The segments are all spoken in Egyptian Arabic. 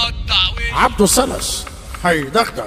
بنقطع وش عبده سلس هيدغدغ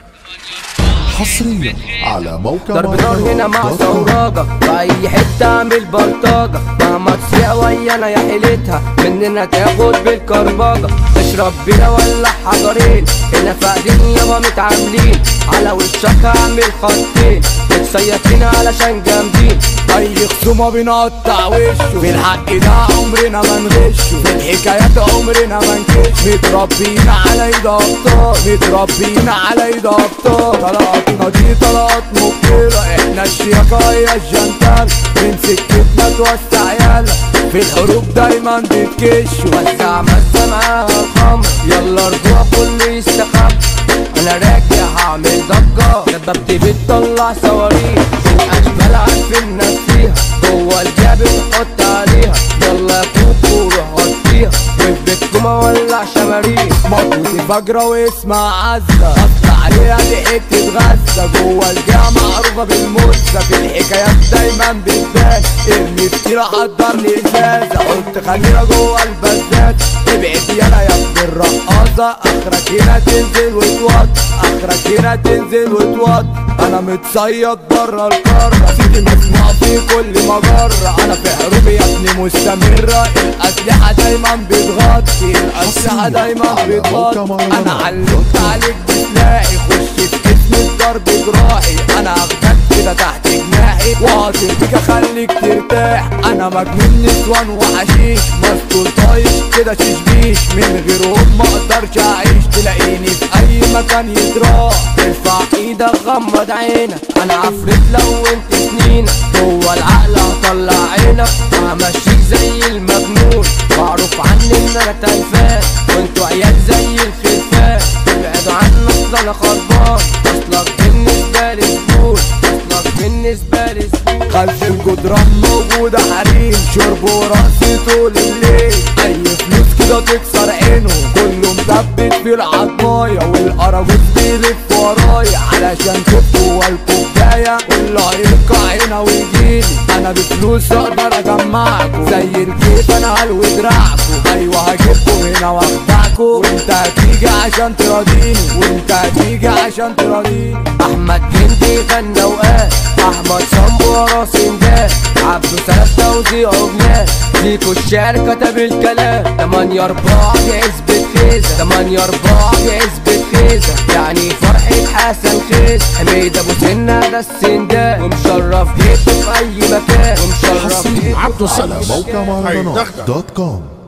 حصريا على موقع ضرب نار هنا مع دوت كوم. ثوراجة في أي حتة أعمل بلطجة مهما تسيع ويانا يا حيلتها مننا تاخد بالكربجة اشرب بينا ولا حجرين هنا فاقدين يابا متعاملين على وشك هعمل خطين متصيفين علشان جامدين اي خصومة بنقطع وشه في الحق ده عمرنا ما نغشه في الحكايات عمرنا ما نكش متربيين على ايد ابطال متربيين على ايد ابطال طلقاتنا دي طلقات مبطلة احنا الشياكة هي الجنتال من سكتنا توسع يالا في الحروب دايما بتكشوا وسع مسا معاها الخمر يلا رجوع كله يستخبى انا راجع هعمل ضجة دبابتي بتطلع صواريخ الاشبال عارفين نفسيها جوه الجاب نحط عليها يلا يا كوكو روح غطيها وفي بيتكم اولع شماريخ مطوتي فجرة واسمع عزة قطع عليها لقيت تتغزة جوه الجامعة معروفة بالمزة في الحكايات دايما بتبان ارمي فتيلة حضر لي ازازة قلت خلينا جوه البزات ابعد يالا يا ابن الرقاصة اخرك هنا تنزل وتوط اخرك هنا تنزل وتوط انا متصيد بره القارة سيدي مسموع في كل مجرة انا في حروبي يا ابني مستمرة الاسلحة دايما بتغطي الاسلحة دايما على موقع بتغطي مهرجانات انا علمت عليك بسلاحي خش في اسم الضرب جراحي انا هاخدك كده تحت جناحي وهطيرك اخليك ترتاح انا مجنون نسوان وحشيش مسطول طايش كده تشبيش من غيرهم ما اقدرش اعيش تلاقيني في اي مكان يتراح ارفع ايدك غمض عينك انا عفريت لو انت سنينك جوه العقل هطلع عينك همشيك زي المجنون معروف عني ان انا تلفان وانتوا عيال زي الخلفان ابعدوا عني اصل انا خربان اصلك بالنسبه لي زبون اصلك بالنسبه لي زبون خلف الجدران موجودة حريم شرب ورقص طول الليل أي فلوس كده تكسر عينه كله مثبت في العضماية والأراجوز بيلف ورايا علشان تبقوا الكوباية واللي هيركع هنا ويجيلي أنا بفلوس أقدر أجمعكوا زي الكيف أنا هلوي دراعكوا أيوة هجيبكوا هنا وأخدعكوا وأنت هتيجي عشان تراضيني وأنت هتيجي عشان تراضيني احمد جندي غنى وقال احمد صنبو ورا سندال عبده ثلاث توزيع اغنيات ليكو الشعر كتب الكلام تمانية اربعة بعزبة خيزة تمانية اربعة بعزبة خيزة يعني فرحة حسن خيز حميد ابو سنة ده السندال ومشرف بيته في اي مكان ومشرف حصريا بيته عبده في أي سلس على موقع مكان. مهرجانات هيدغدغ دوت كوم